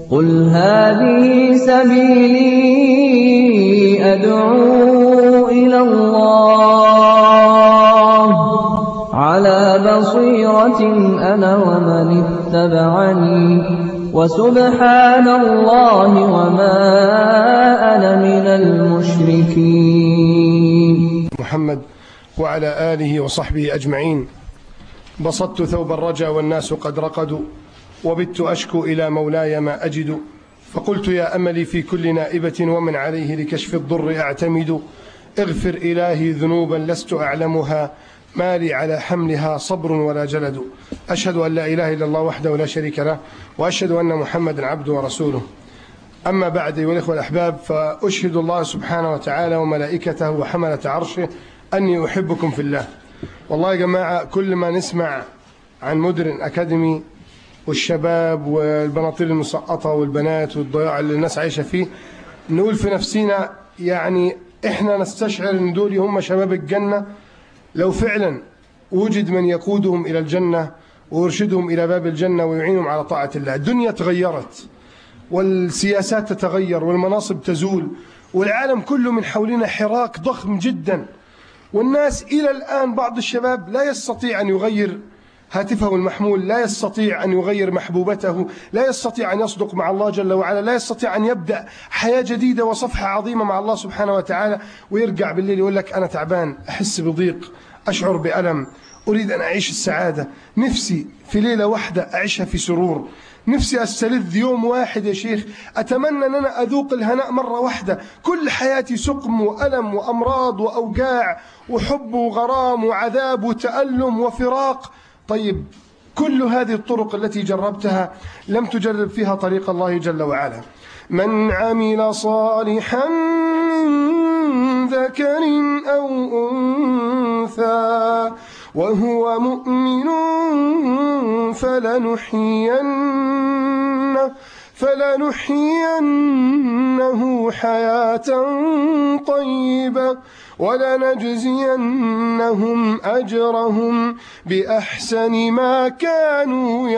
قل هذه سبيلي أدعو إلى الله على بصيرة أنا ومن اتبعني وسبحان الله وما أنا من المشركين محمد وعلى آله وصحبه أجمعين بسطت ثوب الرجا والناس قد رقدوا وبت أشكو إلى مولاي ما أجد فقلت يا أملي في كل نائبة ومن عليه لكشف الضر أعتمد اغفر إلهي ذنوبا لست أعلمها ما لي على حملها صبر ولا جلد أشهد أن لا إله إلا الله وحده لا شريك له وأشهد أن محمدا عبده ورسوله أما بعد أيها الإخوة الأحباب فأشهد الله سبحانه وتعالى وملائكته وحملة عرشه أني أحبكم في الله والله يا جماعة كل ما نسمع عن مدرن أكاديمي والشباب والبناطيل المسقطة والبنات والضياع اللي الناس عايشة فيه نقول في نفسنا يعني إحنا نستشعر أن دول هم شباب الجنة لو فعلا وجد من يقودهم إلى الجنة ويرشدهم إلى باب الجنة ويعينهم على طاعة الله الدنيا تغيرت والسياسات تتغير والمناصب تزول والعالم كله من حولنا حراك ضخم جدا والناس إلى الآن بعض الشباب لا يستطيع أن يغير هاتفه المحمول لا يستطيع أن يغير محبوبته لا يستطيع أن يصدق مع الله جل وعلا لا يستطيع أن يبدأ حياة جديدة وصفحة عظيمة مع الله سبحانه وتعالى ويرجع بالليل يقول لك أنا تعبان أحس بضيق أشعر بألم أريد أن أعيش السعادة نفسي في ليلة واحدة أعيشها في سرور نفسي أستلذ يوم واحد يا شيخ أتمنى أن أنا أذوق الهناء مرة واحدة كل حياتي سقم وألم وأمراض وأوجاع وحب وغرام وعذاب وتألم وفراق طيب كل هذه الطرق التي جربتها لم تجرب فيها طريق الله جل وعلا من عمل صالحا من ذكر أو أنثى وهو مؤمن فلنحيينه فلنحيينه حياة طيبة ولنجزينهم أجرهم بأحسن ما كانوا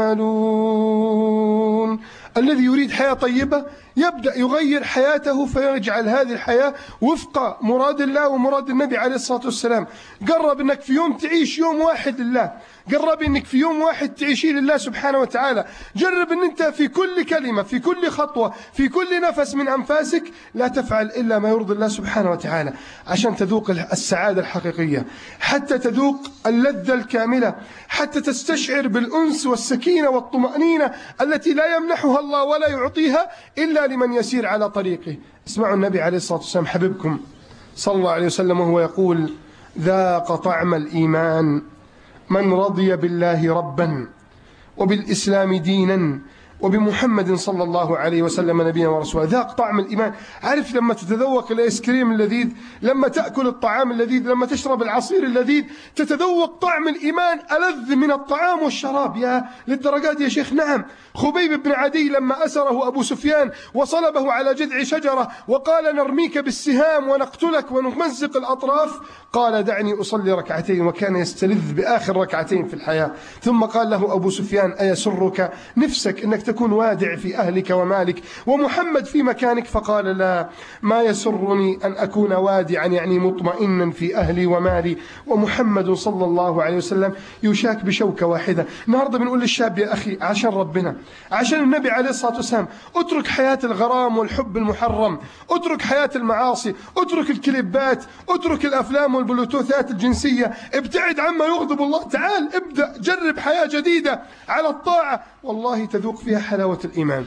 يعملون الذي يريد حياة طيبة يبدأ يغير حياته فيجعل هذه الحياة وفق مراد الله ومراد النبي عليه الصلاة والسلام قرب أنك في يوم تعيش يوم واحد لله قرب أنك في يوم واحد تعيشي لله سبحانه وتعالى جرب أن أنت في كل كلمة في كل خطوة في كل نفس من أنفاسك لا تفعل إلا ما يرضي الله سبحانه وتعالى عشان تذوق السعادة الحقيقية حتى تذوق اللذة الكاملة حتى تستشعر بالأنس والسكينة والطمأنينة التي لا يمنحها الله ولا يعطيها إلا لمن يسير على طريقه اسمعوا النبي عليه الصلاة والسلام حبيبكم صلى الله عليه وسلم وهو يقول ذاق طعم الإيمان من رضي بالله ربا وبالإسلام دينا وبمحمد صلى الله عليه وسلم نبينا ورسوله ذاق طعم الإيمان عارف لما تتذوق الآيس كريم اللذيذ لما تأكل الطعام اللذيذ لما تشرب العصير اللذيذ تتذوق طعم الإيمان ألذ من الطعام والشراب يا للدرجات يا شيخ نعم خبيب بن عدي لما أسره أبو سفيان وصلبه على جذع شجرة وقال نرميك بالسهام ونقتلك ونمزق الأطراف قال دعني أصلي ركعتين وكان يستلذ بآخر ركعتين في الحياة ثم قال له أبو سفيان أيسرك نفسك أنك تكون وادع في أهلك ومالك ومحمد في مكانك فقال لا ما يسرني أن أكون وادعا يعني مطمئنا في أهلي ومالي ومحمد صلى الله عليه وسلم يشاك بشوكة واحدة النهاردة بنقول للشاب يا أخي عشان ربنا عشان النبي عليه الصلاة والسلام اترك حياة الغرام والحب المحرم اترك حياة المعاصي اترك الكليبات اترك الأفلام والبلوتوثات الجنسية ابتعد عما يغضب الله تعال ابدأ جرب حياة جديدة على الطاعة والله تذوق فيها حلاوة الإيمان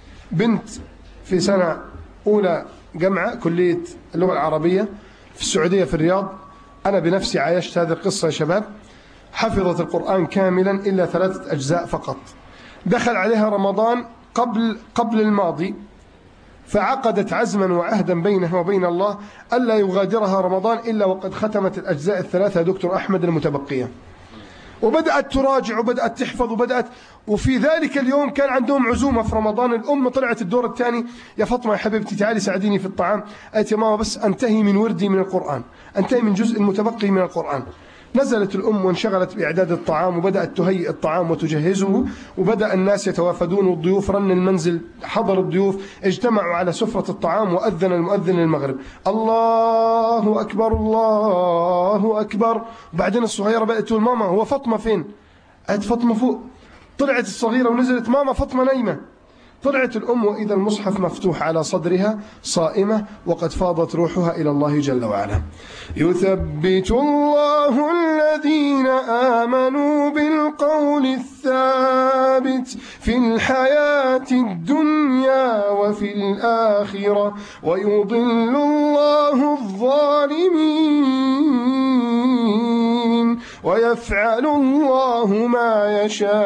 بنت في سنة أولى جامعة كلية اللغة العربية في السعودية في الرياض أنا بنفسي عايشت هذه القصة يا شباب حفظت القرآن كاملا إلا ثلاثة أجزاء فقط دخل عليها رمضان قبل قبل الماضي فعقدت عزما وعهدا بينها وبين الله ألا يغادرها رمضان إلا وقد ختمت الأجزاء الثلاثة دكتور أحمد المتبقية وبدأت تراجع وبدأت تحفظ وبدأت وفي ذلك اليوم كان عندهم عزومة في رمضان الأم طلعت الدور الثاني يا فاطمة يا حبيبتي تعالي ساعديني في الطعام قالت يا ماما بس أنتهي من وردي من القرآن أنتهي من جزء المتبقي من القرآن نزلت الأم وانشغلت بإعداد الطعام وبدأت تهيئ الطعام وتجهزه وبدأ الناس يتوافدون والضيوف رن المنزل حضر الضيوف اجتمعوا على سفرة الطعام وأذن المؤذن المغرب الله أكبر الله أكبر وبعدين الصغيرة بدأت تقول ماما هو فاطمة فين؟ قالت فاطمة فوق طلعت الصغيرة ونزلت ماما فاطمة نايمة طلعت الأم وإذا المصحف مفتوح على صدرها صائمة وقد فاضت روحها إلى الله جل وعلا يثبت الله الذين آمنوا بالقول الثابت في الحياة الدنيا وفي الآخرة ويضل الله الظالمين ويفعل الله ما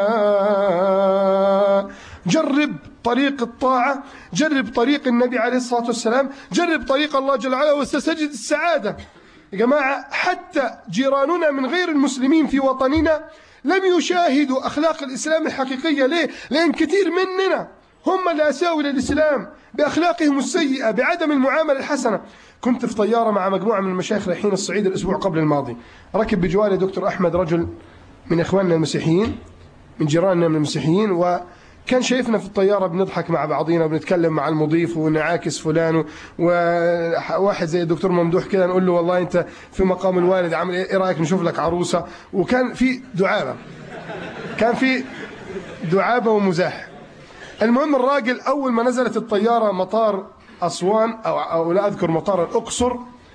يشاء جرب طريق الطاعة جرب طريق النبي عليه الصلاة والسلام جرب طريق الله جل وعلا وستجد السعادة يا جماعة حتى جيراننا من غير المسلمين في وطننا لم يشاهدوا أخلاق الإسلام الحقيقية ليه؟ لأن كثير مننا هم اللي أساووا للإسلام بأخلاقهم السيئة بعدم المعاملة الحسنة كنت في طيارة مع مجموعة من المشايخ رايحين الصعيد الأسبوع قبل الماضي ركب بجواري دكتور أحمد رجل من إخواننا المسيحيين من جيراننا من المسيحيين و كان شايفنا في الطيارة بنضحك مع بعضينا وبنتكلم مع المضيف ونعاكس فلان وواحد زي الدكتور ممدوح كده نقول له والله انت في مقام الوالد عامل ايه رايك نشوف لك عروسة وكان في دعابة كان في دعابة ومزاح المهم الراجل اول ما نزلت الطيارة مطار اسوان او, أو لا اذكر مطار الاقصر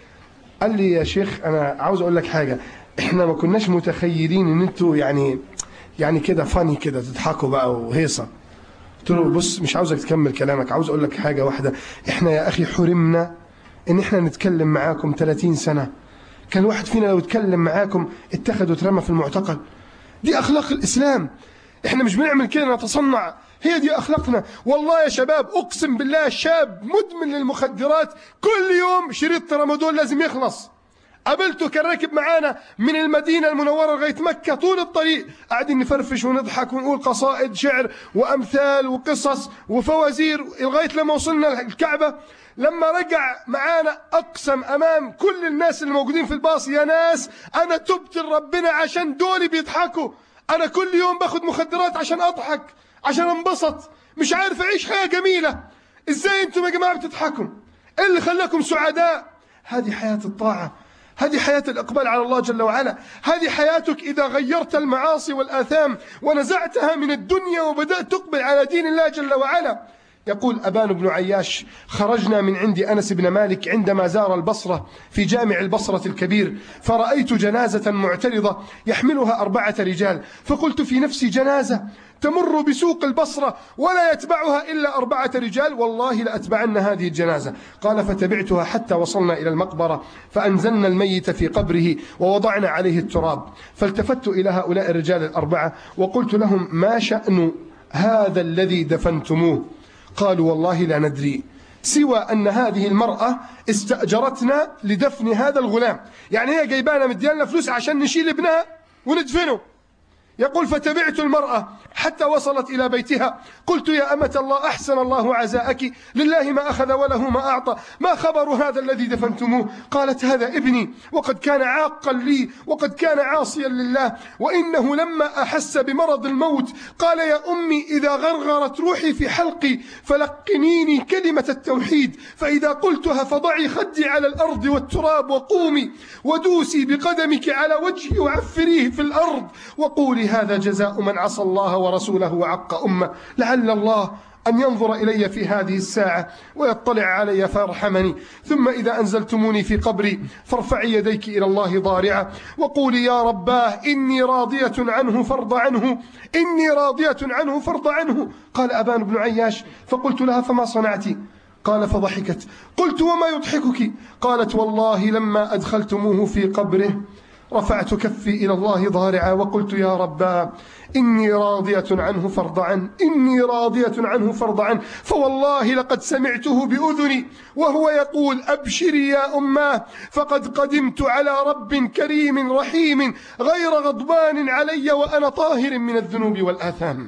قال لي يا شيخ انا عاوز اقول لك حاجة احنا ما كناش متخيلين ان انتوا يعني يعني كده فاني كده تضحكوا بقى وهيصه قلت له بص مش عاوزك تكمل كلامك عاوز اقول لك حاجه واحده احنا يا اخي حرمنا ان احنا نتكلم معاكم 30 سنه كان الواحد فينا لو اتكلم معاكم اتخذ وترمى في المعتقل دي اخلاق الاسلام احنا مش بنعمل كده نتصنع هي دي اخلاقنا والله يا شباب اقسم بالله شاب مدمن للمخدرات كل يوم شريط ترامادول لازم يخلص قابلته كان راكب معانا من المدينة المنورة لغاية مكة طول الطريق قاعدين نفرفش ونضحك ونقول قصائد شعر وأمثال وقصص وفوازير لغاية لما وصلنا الكعبة لما رجع معانا أقسم أمام كل الناس اللي موجودين في الباص يا ناس أنا تبت لربنا عشان دولي بيضحكوا أنا كل يوم باخد مخدرات عشان أضحك عشان انبسط مش عارف أعيش حياة جميلة إزاي أنتم يا جماعة بتضحكوا إيه اللي خلاكم سعداء هذه حياة الطاعة هذه حياة الإقبال على الله جل وعلا هذه حياتك إذا غيرت المعاصي والآثام ونزعتها من الدنيا وبدأت تقبل على دين الله جل وعلا يقول أبان بن عياش خرجنا من عند أنس بن مالك عندما زار البصرة في جامع البصرة الكبير فرأيت جنازة معترضة يحملها أربعة رجال فقلت في نفسي جنازة تمر بسوق البصرة ولا يتبعها إلا أربعة رجال والله لأتبعن هذه الجنازة قال فتبعتها حتى وصلنا إلى المقبرة فأنزلنا الميت في قبره ووضعنا عليه التراب فالتفت إلى هؤلاء الرجال الأربعة وقلت لهم ما شأن هذا الذي دفنتموه قالوا والله لا ندري سوى أن هذه المرأة استأجرتنا لدفن هذا الغلام يعني هي جايبانا مديانا فلوس عشان نشيل ابنها وندفنه يقول فتبعت المرأة حتى وصلت إلى بيتها قلت يا أمة الله أحسن الله عزاءك لله ما أخذ وله ما أعطى ما خبر هذا الذي دفنتموه قالت هذا ابني وقد كان عاقا لي وقد كان عاصيا لله وإنه لما أحس بمرض الموت قال يا أمي إذا غرغرت روحي في حلقي فلقنيني كلمة التوحيد فإذا قلتها فضعي خدي على الأرض والتراب وقومي ودوسي بقدمك على وجهي وعفريه في الأرض وقولي هذا جزاء من عصى الله ورسوله وعق أمه لعل الله أن ينظر إلي في هذه الساعة ويطلع علي فيرحمني ثم إذا أنزلتموني في قبري فارفعي يديك إلى الله ضارعة وقولي يا رباه إني راضية عنه فارض عنه إني راضية عنه فارض عنه قال أبان بن عياش فقلت لها فما صنعت قال فضحكت قلت وما يضحكك قالت والله لما أدخلتموه في قبره رفعت كفي إلى الله ضارعا وقلت يا ربا إني راضية عنه فرض عن إني راضية عنه فرض عن فوالله لقد سمعته بأذني وهو يقول أبشري يا أماه فقد قدمت على رب كريم رحيم غير غضبان علي وأنا طاهر من الذنوب والآثام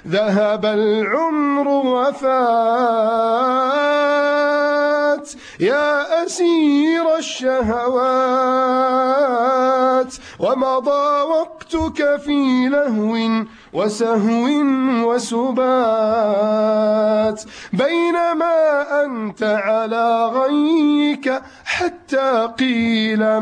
ذهب العمر وفات يا أسير الشهوات ومضى وقتك في لهو وسهو وسبات بينما أنت على غيك حتى قيل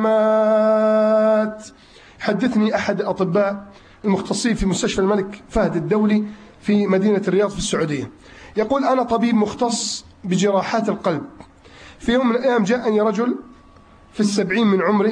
مات حدثني أحد الأطباء المختصين في مستشفى الملك فهد الدولي في مدينة الرياض في السعودية يقول أنا طبيب مختص بجراحات القلب في يوم من الأيام جاءني رجل في السبعين من عمره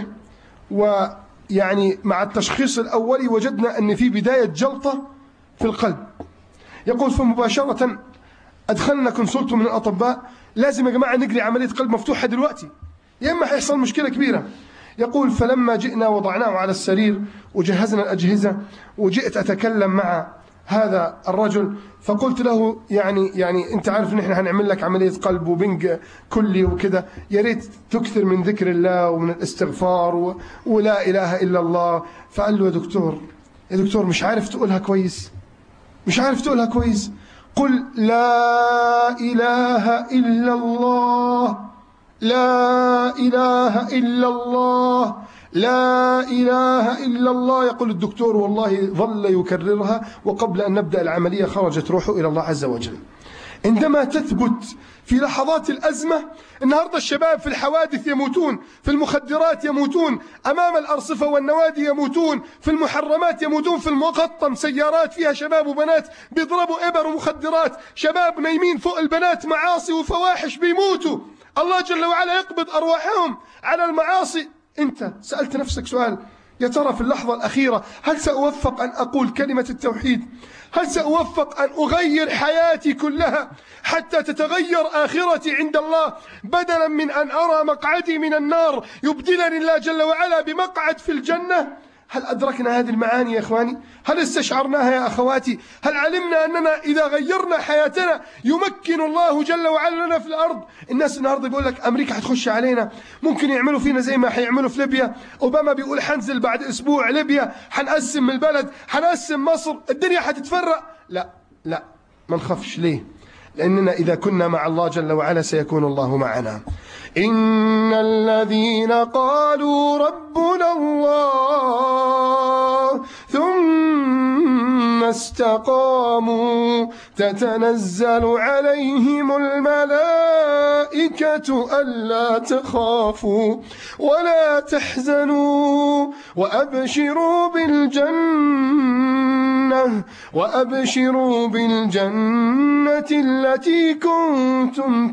ويعني مع التشخيص الأولي وجدنا أن في بداية جلطة في القلب يقول فمباشرة أدخلنا كونسلت من الأطباء لازم يا جماعة نجري عملية قلب مفتوحة دلوقتي يا إما حيحصل مشكلة كبيرة يقول فلما جئنا وضعناه على السرير وجهزنا الأجهزة وجئت أتكلم مع هذا الرجل فقلت له يعني يعني انت عارف ان احنا هنعمل لك عمليه قلب وبنج كلي وكذا يا ريت تكثر من ذكر الله ومن الاستغفار و... ولا اله الا الله فقال له يا دكتور يا دكتور مش عارف تقولها كويس مش عارف تقولها كويس قل لا اله الا الله لا اله الا الله لا إله إلا الله يقول الدكتور والله ظل يكررها وقبل أن نبدأ العملية خرجت روحه إلى الله عز وجل عندما تثبت في لحظات الأزمة النهاردة الشباب في الحوادث يموتون في المخدرات يموتون أمام الأرصفة والنوادي يموتون في المحرمات يموتون في المقطم سيارات فيها شباب وبنات بيضربوا إبر ومخدرات شباب نايمين فوق البنات معاصي وفواحش بيموتوا الله جل وعلا يقبض أرواحهم على المعاصي أنت سألت نفسك سؤال يا ترى في اللحظة الأخيرة هل سأوفق أن أقول كلمة التوحيد هل سأوفق أن أغير حياتي كلها حتى تتغير آخرتي عند الله بدلا من أن أرى مقعدي من النار يبدلني الله جل وعلا بمقعد في الجنة هل أدركنا هذه المعاني يا إخواني هل استشعرناها يا أخواتي هل علمنا أننا إذا غيرنا حياتنا يمكن الله جل وعلا لنا في الأرض الناس النهاردة بيقول لك أمريكا حتخش علينا ممكن يعملوا فينا زي ما حيعملوا في ليبيا أوباما بيقول حنزل بعد أسبوع ليبيا حنقسم البلد حنقسم مصر الدنيا حتتفرق لا لا ما نخافش ليه لأننا إذا كنا مع الله جل وعلا سيكون الله معنا إن الذين قالوا ربنا الله ثم استقاموا تتنزل عليهم الملائكة ألا تخافوا ولا تحزنوا وأبشروا بالجنة وأبشروا بالجنة التي كنتم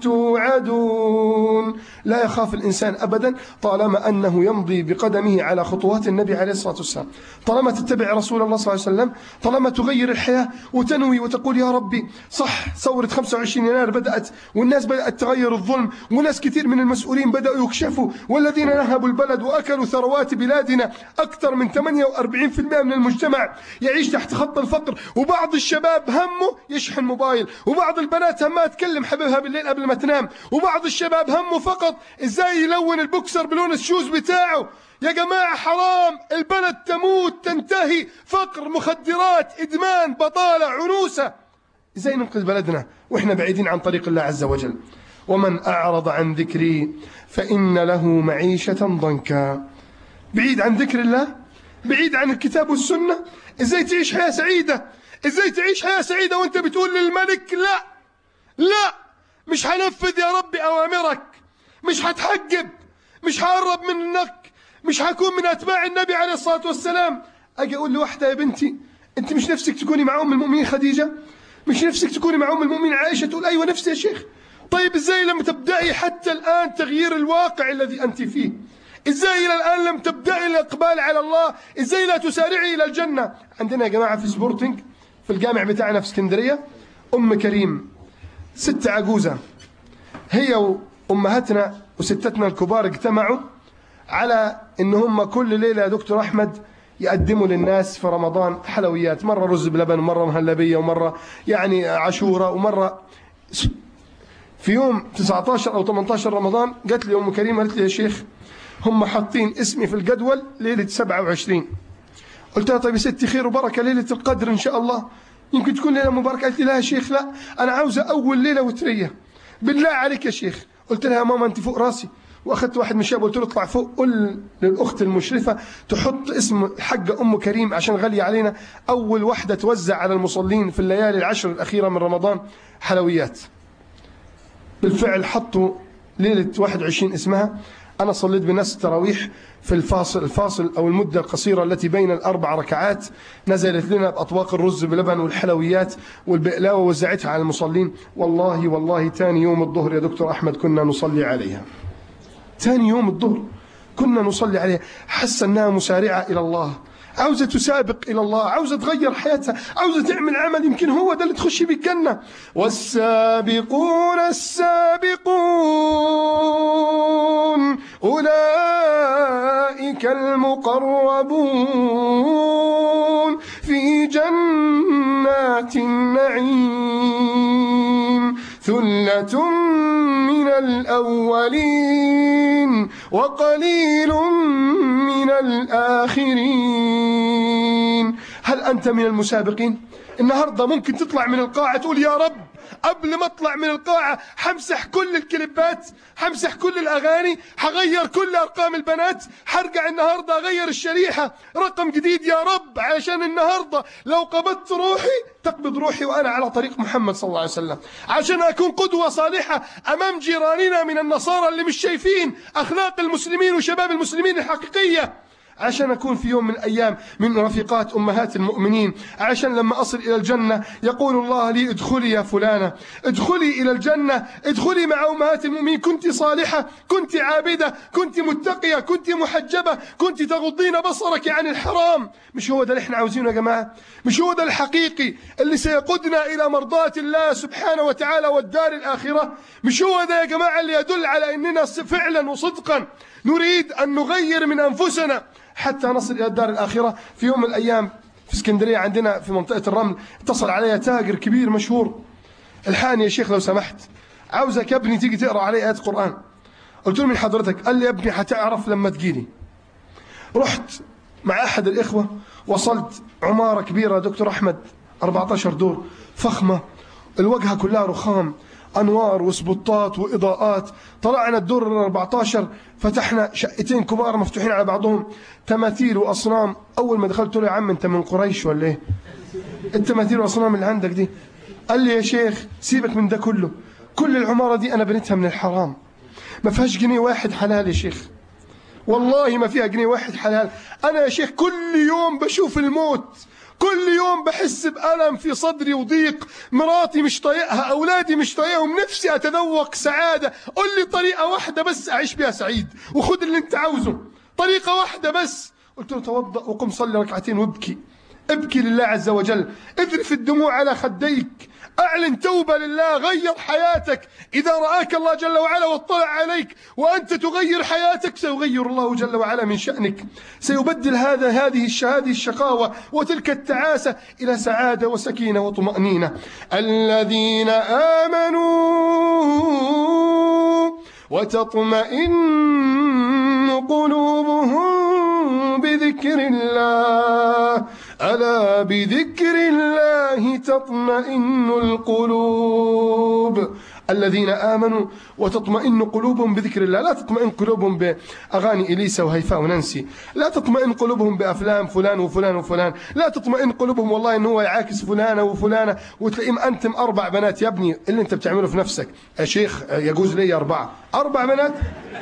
توعدون لا يخاف الإنسان أبدا طالما أنه يمضي بقدمه على خطوات النبي عليه الصلاة والسلام طالما تتبع رسول الله صلى الله عليه وسلم طالما تغير الحياة وتنوي وتقول يا ربي صح ثورة 25 يناير بدأت والناس بدأت تغير الظلم وناس كثير من المسؤولين بدأوا يكشفوا والذين نهبوا البلد وأكلوا ثروات بلادنا أكثر من 48% من المجتمع يعيش تحت خط الفقر وبعض الشباب همه يشحن موبايل وبعض البنات همها تكلم حبيبها بالليل قبل ما تنام وبعض الشباب همه فقط ازاي يلون البوكسر بلون الشوز بتاعه يا جماعة حرام البلد تموت تنتهي فقر مخدرات إدمان بطالة عنوسة ازاي ننقذ بلدنا واحنا بعيدين عن طريق الله عز وجل ومن أعرض عن ذكري فإن له معيشة ضنكا بعيد عن ذكر الله بعيد عن الكتاب والسنة ازاي تعيش حياة سعيدة ازاي تعيش حياة سعيدة وانت بتقول للملك لا لا مش هنفذ يا ربي أوامرك مش هتحجب مش هقرب منك مش هكون من أتباع النبي عليه الصلاة والسلام أجي أقول لوحدة يا بنتي أنت مش نفسك تكوني مع أم المؤمنين خديجة مش نفسك تكوني مع أم المؤمنين عائشة تقول أيوة نفسي يا شيخ طيب إزاي لم تبدأي حتى الآن تغيير الواقع الذي أنت فيه إزاي إلى الآن لم تبدأي الإقبال على الله إزاي لا تسارعي إلى الجنة عندنا يا جماعة في سبورتنج في الجامع بتاعنا في اسكندرية أم كريم ست عجوزة هي وأمهاتنا وستتنا الكبار اجتمعوا على ان هم كل ليله يا دكتور احمد يقدموا للناس في رمضان حلويات مره رز بلبن ومره مهلبيه ومره يعني عاشوره ومره في يوم 19 او 18 رمضان قالت لي ام كريم قالت لي يا شيخ هم حاطين اسمي في الجدول ليله 27 قلت لها طيب يا ستي خير وبركه ليله القدر ان شاء الله يمكن تكون ليله مباركه قالت لي لا يا شيخ لا انا عاوزه اول ليله وتريه بالله عليك يا شيخ قلت لها يا ماما انت فوق راسي واخذت واحد من الشباب قلت له اطلع فوق قل للاخت المشرفه تحط اسم حق ام كريم عشان غاليه علينا اول واحده توزع على المصلين في الليالي العشر الاخيره من رمضان حلويات بالفعل حطوا ليله 21 اسمها انا صليت بالناس التراويح في الفاصل الفاصل او المده القصيره التي بين الاربع ركعات نزلت لنا باطباق الرز بلبن والحلويات والبقلاوه وزعتها على المصلين والله والله ثاني يوم الظهر يا دكتور احمد كنا نصلي عليها ثاني يوم الظهر كنا نصلي عليها حس انها مسارعه الى الله عاوزة تسابق إلى الله عاوزة تغير حياتها عاوزة تعمل عمل يمكن هو ده اللي تخش بيه الجنة والسابقون السابقون أولئك المقربون في جنات النعيم ثلة من الأولين وقليل من الآخرين هل أنت من المسابقين؟ النهاردة ممكن تطلع من القاعة تقول يا رب قبل ما اطلع من القاعة حمسح كل الكليبات حمسح كل الأغاني حغير كل أرقام البنات حرجع النهاردة أغير الشريحة رقم جديد يا رب علشان النهاردة لو قبضت روحي تقبض روحي وأنا على طريق محمد صلى الله عليه وسلم عشان أكون قدوة صالحة أمام جيراننا من النصارى اللي مش شايفين أخلاق المسلمين وشباب المسلمين الحقيقية عشان أكون في يوم من الأيام من رفيقات أمهات المؤمنين عشان لما أصل إلى الجنة يقول الله لي ادخلي يا فلانة ادخلي إلى الجنة ادخلي مع أمهات المؤمنين كنت صالحة كنت عابدة كنت متقية كنت محجبة كنت تغضين بصرك عن الحرام مش هو ده اللي احنا عاوزينه يا جماعة مش هو ده الحقيقي اللي سيقودنا إلى مرضاة الله سبحانه وتعالى والدار الآخرة مش هو ده يا جماعة اللي يدل على أننا فعلا وصدقا نريد أن نغير من أنفسنا حتى نصل إلى الدار الآخرة في يوم من الأيام في اسكندرية عندنا في منطقة الرمل اتصل علي تاجر كبير مشهور الحاني يا شيخ لو سمحت عاوزك يا ابني تيجي تقرأ علي آيات قرآن قلت له من حضرتك قال لي يا ابني حتعرف لما تجيني رحت مع أحد الإخوة وصلت عمارة كبيرة دكتور أحمد 14 دور فخمة الواجهة كلها رخام انوار وسبوتات واضاءات طلعنا الدور ال 14 فتحنا شقتين كبار مفتوحين على بعضهم تماثيل واصنام اول ما دخلت له يا عم انت من قريش ولا ايه التماثيل والاصنام اللي عندك دي قال لي يا شيخ سيبك من ده كله كل العماره دي انا بنيتها من الحرام ما فيهاش جنيه واحد حلال يا شيخ والله ما فيها جنيه واحد حلال انا يا شيخ كل يوم بشوف الموت كل يوم بحس بألم في صدري وضيق مراتي مش طايقها أولادي مش طايقهم نفسي أتذوق سعادة قل لي طريقة واحدة بس أعيش بها سعيد وخد اللي أنت عاوزه طريقة واحدة بس قلت له توضأ وقم صلي ركعتين وابكي ابكي لله عز وجل اذرف الدموع على خديك أعلن توبة لله غير حياتك إذا رآك الله جل وعلا واطلع عليك وأنت تغير حياتك سيغير الله جل وعلا من شأنك سيبدل هذا هذه هذه الشقاوة وتلك التعاسة إلى سعادة وسكينة وطمأنينة الذين آمنوا وتطمئن قلوبهم بذكر الله ألا بذكر الله تطمئن القلوب الذين آمنوا وتطمئن قلوبهم بذكر الله لا تطمئن قلوبهم بأغاني إليسا وهيفاء وننسي لا تطمئن قلوبهم بأفلام فلان وفلان وفلان لا تطمئن قلوبهم والله إن هو يعاكس فلانة وفلانة وتلاقيهم أنتم أربع بنات يا ابني اللي أنت بتعمله في نفسك يا شيخ يجوز لي أربعة أربع بنات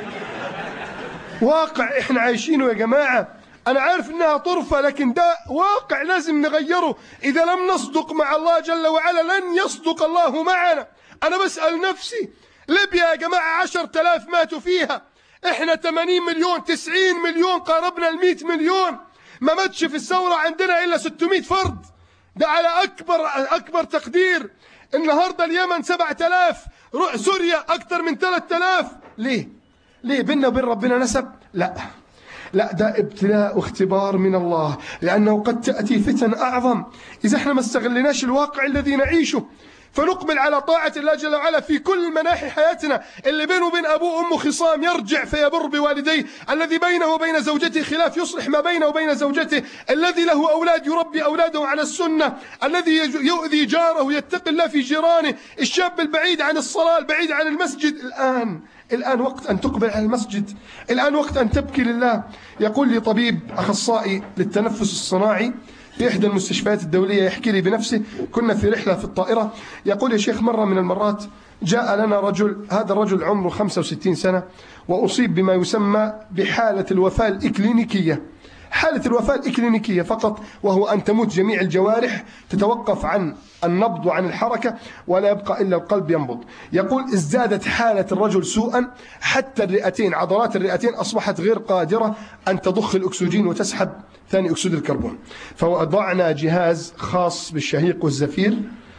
واقع إحنا عايشينه يا جماعة أنا عارف إنها طرفة لكن ده واقع لازم نغيره إذا لم نصدق مع الله جل وعلا لن يصدق الله معنا أنا بسأل نفسي ليبيا يا جماعة عشر تلاف ماتوا فيها إحنا 80 مليون 90 مليون قاربنا ال 100 مليون ما ماتش في الثورة عندنا إلا 600 فرد ده على أكبر أكبر تقدير النهاردة اليمن 7000 سوريا أكثر من 3000 ليه؟ ليه بيننا وبين ربنا نسب؟ لا لا ده ابتلاء واختبار من الله لأنه قد تأتي فتن أعظم إذا احنا ما استغلناش الواقع الذي نعيشه فنقبل على طاعة الله جل وعلا في كل مناحي حياتنا اللي بينه وبين أبوه وأمه خصام يرجع فيبر بوالديه الذي بينه وبين زوجته خلاف يصلح ما بينه وبين زوجته الذي له أولاد يربي أولاده على السنة الذي يؤذي جاره يتقي الله في جيرانه الشاب البعيد عن الصلاة البعيد عن المسجد الآن الآن وقت أن تقبل على المسجد الآن وقت أن تبكي لله يقول لي طبيب أخصائي للتنفس الصناعي في إحدى المستشفيات الدولية يحكي لي بنفسه كنا في رحلة في الطائرة يقول يا شيخ مرة من المرات جاء لنا رجل هذا الرجل عمره 65 سنة وأصيب بما يسمى بحالة الوفاة الإكلينيكية حالة الوفاة الإكلينيكية فقط وهو أن تموت جميع الجوارح تتوقف عن النبض وعن الحركة ولا يبقى إلا القلب ينبض يقول ازدادت حالة الرجل سوءا حتى الرئتين عضلات الرئتين أصبحت غير قادرة أن تضخ الأكسجين وتسحب ثاني أكسيد الكربون فوضعنا جهاز خاص بالشهيق والزفير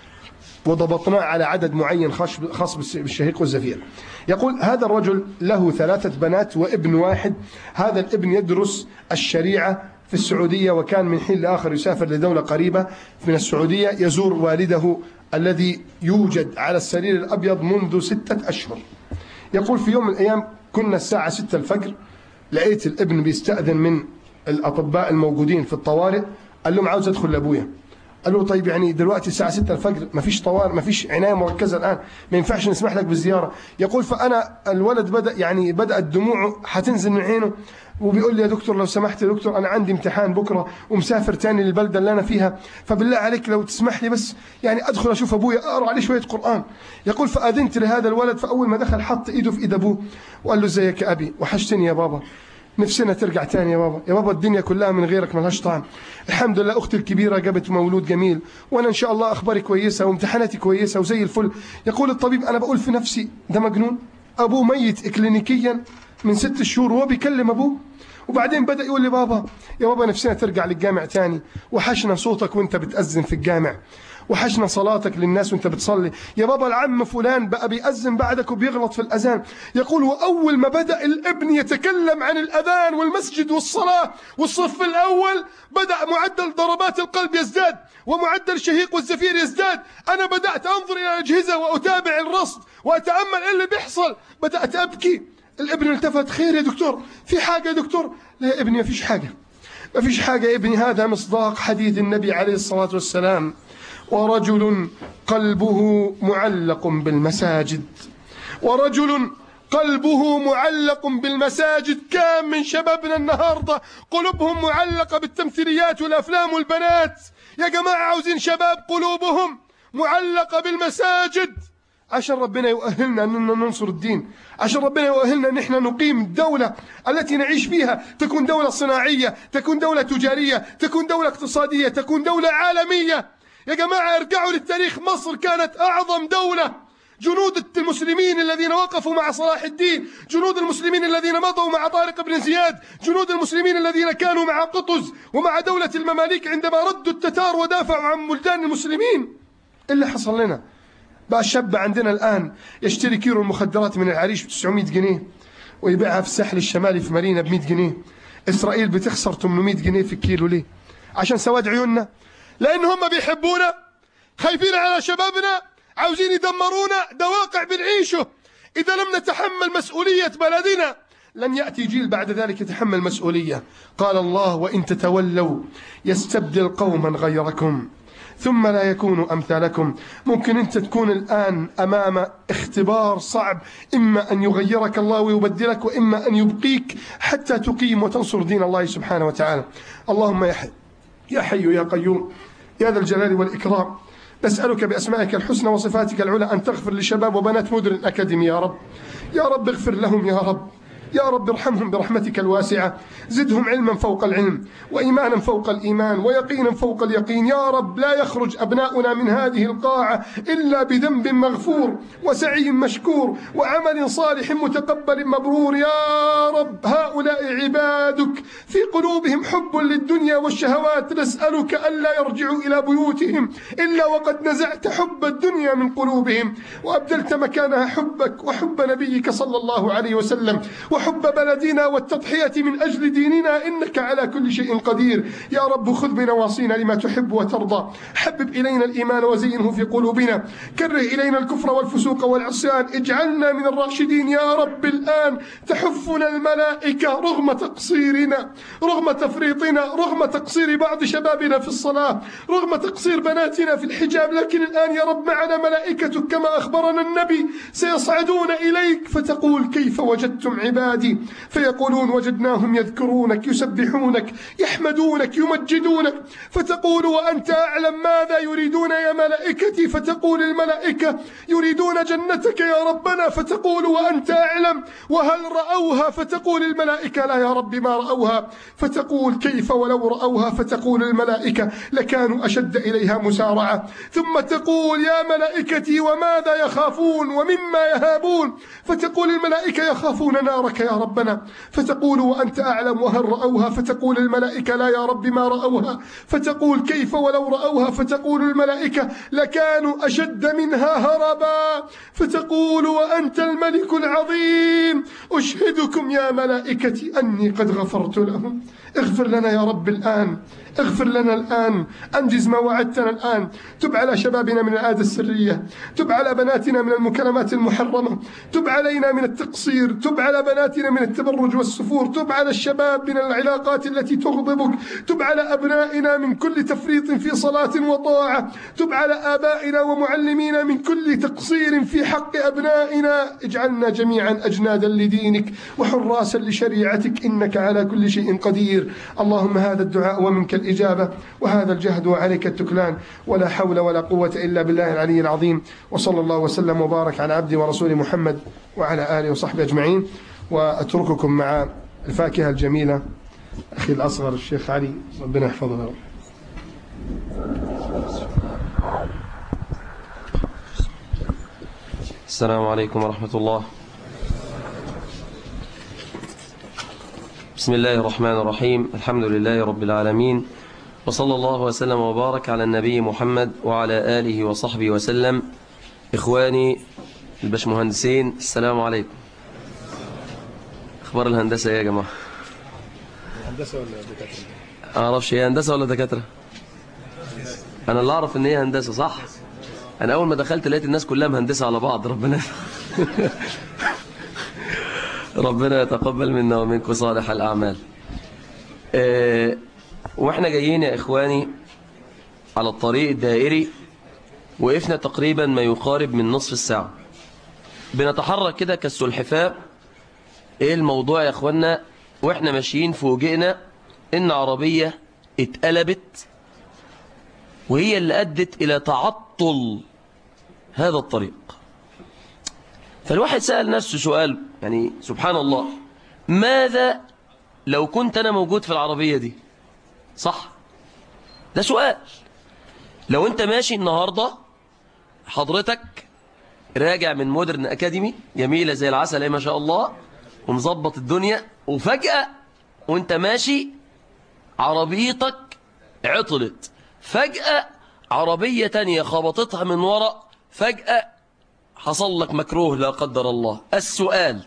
وضبطناه على عدد معين خاص بالشهيق والزفير يقول هذا الرجل له ثلاثة بنات وابن واحد هذا الابن يدرس الشريعة في السعودية وكان من حين لآخر يسافر لدولة قريبة من السعودية يزور والده الذي يوجد على السرير الأبيض منذ ستة أشهر يقول في يوم من الأيام كنا الساعة ستة الفجر لقيت الابن بيستأذن من الأطباء الموجودين في الطوارئ قال لهم عاوز أدخل لأبويا قال له طيب يعني دلوقتي الساعة 6 الفجر ما فيش طوارئ ما فيش عناية مركزة الآن ما ينفعش نسمح لك بالزيارة يقول فأنا الولد بدأ يعني بدأت دموعه هتنزل من عينه وبيقول لي يا دكتور لو سمحت يا دكتور أنا عندي امتحان بكرة ومسافر تاني للبلدة اللي أنا فيها فبالله عليك لو تسمح لي بس يعني أدخل أشوف أبويا أقرأ عليه شوية قرآن يقول فأذنت لهذا الولد فأول ما دخل حط إيده في إيد أبوه وقال له ازيك يا أبي وحشتني يا بابا نفسنا ترجع تاني يا بابا يا بابا الدنيا كلها من غيرك ملهاش طعم الحمد لله أختي الكبيرة جابت مولود جميل وأنا إن شاء الله أخباري كويسة وامتحاناتي كويسة وزي الفل يقول الطبيب أنا بقول في نفسي ده مجنون أبوه ميت إكلينيكيا من ست شهور وهو بيكلم أبوه وبعدين بدأ يقول لي بابا يا بابا نفسنا ترجع للجامع تاني وحشنا صوتك وانت بتأذن في الجامع وحشنا صلاتك للناس وانت بتصلي يا بابا العم فلان بقى بيأذن بعدك وبيغلط في الأذان يقول وأول ما بدأ الابن يتكلم عن الأذان والمسجد والصلاة والصف الأول بدأ معدل ضربات القلب يزداد ومعدل الشهيق والزفير يزداد أنا بدأت أنظر إلى الأجهزة وأتابع الرصد وأتأمل إيه اللي بيحصل بدأت أبكي الابن التفت خير يا دكتور في حاجة يا دكتور لا يا ابني ما فيش حاجة ما فيش حاجة يا ابني هذا مصداق حديث النبي عليه الصلاة والسلام ورجل قلبه معلق بالمساجد ورجل قلبه معلق بالمساجد كام من شبابنا النهاردة قلوبهم معلقة بالتمثيليات والأفلام والبنات يا جماعة عاوزين شباب قلوبهم معلقة بالمساجد عشان ربنا يؤهلنا أننا ننصر الدين عشان ربنا يؤهلنا أن احنا نقيم الدولة التي نعيش فيها تكون دولة صناعية تكون دولة تجارية تكون دولة اقتصادية تكون دولة عالمية يا جماعة ارجعوا للتاريخ مصر كانت أعظم دولة جنود المسلمين الذين وقفوا مع صلاح الدين جنود المسلمين الذين مضوا مع طارق بن زياد جنود المسلمين الذين كانوا مع قطز ومع دولة المماليك عندما ردوا التتار ودافعوا عن بلدان المسلمين اللي حصل لنا بقى الشاب عندنا الآن يشتري كيلو المخدرات من العريش ب 900 جنيه ويبيعها في الساحل الشمالي في مارينا ب 100 جنيه إسرائيل بتخسر 800 جنيه في الكيلو ليه عشان سواد عيوننا لأن هم بيحبونا خايفين على شبابنا عاوزين يدمرونا ده واقع بنعيشه إذا لم نتحمل مسؤولية بلدنا لن يأتي جيل بعد ذلك يتحمل مسؤولية قال الله وإن تتولوا يستبدل قوما غيركم ثم لا يكونوا أمثالكم ممكن أنت تكون الآن أمام اختبار صعب إما أن يغيرك الله ويبدلك وإما أن يبقيك حتى تقيم وتنصر دين الله سبحانه وتعالى اللهم يا حي يا حي يا قيوم يا ذا الجلال والإكرام نسألك بأسمائك الحسنى وصفاتك العلى أن تغفر لشباب وبنات مدن أكاديمي يا رب يا رب اغفر لهم يا رب يا رب ارحمهم برحمتك الواسعة زدهم علما فوق العلم وإيمانا فوق الإيمان ويقينا فوق اليقين يا رب لا يخرج أبناؤنا من هذه القاعة إلا بذنب مغفور وسعي مشكور وعمل صالح متقبل مبرور يا رب هؤلاء عبادك في قلوبهم حب للدنيا والشهوات نسألك ألا يرجعوا إلى بيوتهم إلا وقد نزعت حب الدنيا من قلوبهم وأبدلت مكانها حبك وحب نبيك صلى الله عليه وسلم وحب وحب بلدنا والتضحية من أجل ديننا إنك على كل شيء قدير يا رب خذ بنواصينا لما تحب وترضى حبب إلينا الإيمان وزينه في قلوبنا كره إلينا الكفر والفسوق والعصيان اجعلنا من الراشدين يا رب الآن تحفنا الملائكة رغم تقصيرنا رغم تفريطنا رغم تقصير بعض شبابنا في الصلاة رغم تقصير بناتنا في الحجاب لكن الآن يا رب معنا ملائكتك كما أخبرنا النبي سيصعدون إليك فتقول كيف وجدتم عبادي فيقولون وجدناهم يذكرونك يسبحونك يحمدونك يمجدونك فتقول وأنت أعلم ماذا يريدون يا ملائكتي فتقول الملائكة يريدون جنتك يا ربنا فتقول وأنت أعلم وهل رأوها فتقول الملائكة لا يا رب ما رأوها فتقول كيف ولو رأوها فتقول الملائكة لكانوا أشد إليها مسارعة ثم تقول يا ملائكتي وماذا يخافون ومما يهابون فتقول الملائكة يخافون نارك يا ربنا فتقول وأنت أعلم وهل رأوها فتقول الملائكة لا يا رب ما رأوها فتقول كيف ولو رأوها فتقول الملائكة لكانوا أشد منها هربا فتقول وأنت الملك العظيم أشهدكم يا ملائكتي أني قد غفرت لهم اغفر لنا يا رب الآن اغفر لنا الآن أنجز ما وعدتنا الآن تب على شبابنا من العادة السرية تب على بناتنا من المكالمات المحرمة تب علينا من التقصير تب على بناتنا من التبرج والسفور تب على الشباب من العلاقات التي تغضبك تب على أبنائنا من كل تفريط في صلاة وطاعة تب على آبائنا ومعلمينا من كل تقصير في حق أبنائنا اجعلنا جميعا أجنادا لدينك وحراسا لشريعتك إنك على كل شيء قدير اللهم هذا الدعاء ومنك الإجابة وهذا الجهد وعليك التكلان ولا حول ولا قوة إلا بالله العلي العظيم وصلى الله وسلم وبارك على عبد ورسول محمد وعلى آله وصحبه أجمعين وأترككم مع الفاكهة الجميلة أخي الأصغر الشيخ علي ربنا يحفظه له السلام عليكم ورحمة الله بسم الله الرحمن الرحيم الحمد لله رب العالمين وصلى الله وسلم وبارك على النبي محمد وعلى آله وصحبه وسلم إخواني البشمهندسين السلام عليكم أخبار الهندسة إيه يا جماعة هندسة ولا دكاترة؟ أعرفش هي هندسة ولا دكاترة أنا اللي أعرف إن هي هندسة صح أنا أول ما دخلت لقيت الناس كلها مهندسة على بعض ربنا ربنا يتقبل منا ومنكم صالح الأعمال آه، وإحنا جايين يا إخواني على الطريق الدائري وقفنا تقريبا ما يقارب من نصف الساعة بنتحرك كده كالسلحفاء إيه الموضوع يا إخوانا وإحنا ماشيين فوجئنا إن عربية اتقلبت وهي اللي أدت إلى تعطل هذا الطريق فالواحد سأل نفسه سؤال يعني سبحان الله ماذا لو كنت أنا موجود في العربية دي صح ده سؤال لو أنت ماشي النهاردة حضرتك راجع من مودرن أكاديمي جميلة زي العسل ايه ما شاء الله ومظبط الدنيا وفجأة وانت ماشي عربيتك عطلت فجأة عربية تانية خبطتها من وراء فجأة حصل لك مكروه لا قدر الله السؤال